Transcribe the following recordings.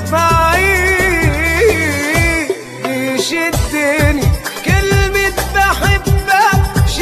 بعيد بيشدني كلمة بحبك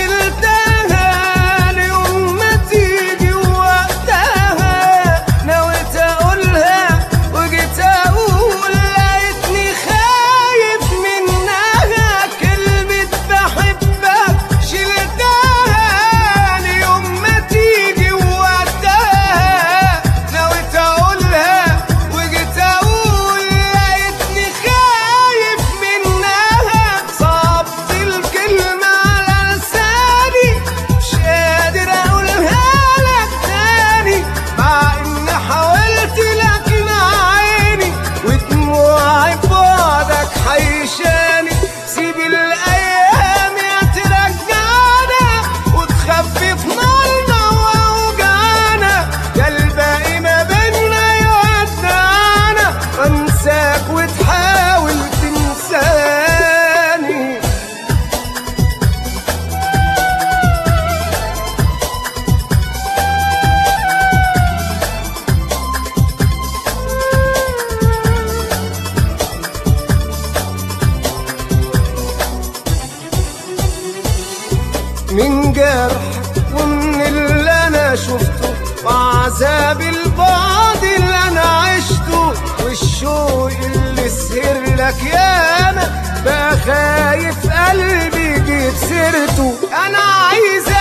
شلتها ليوم ما تيجي وقتها نويت اقولها وجيت اقول لقيتني خايف منها كلمة بحبك شلتها ليوم ما تيجي وقتها نويت اقولها وجيت اقول لقيتني خايف منها صبت الكلمة على لساني مش قادر اقولها لك تاني مع اني حاولت لكن عيني ودموعي بعدك حيشاني سيب الايام يا ترجعنا وتخفف نارنا واوجعنا يا الباقي ما بينا يودعنا وانساك وتحاول تنساني من جرح ومن اللي انا شفته وعذاب البعد اللي انا عشته والشوق اللي سهر لك ياما بقى خايف قلبي يجيب سيرته انا عايز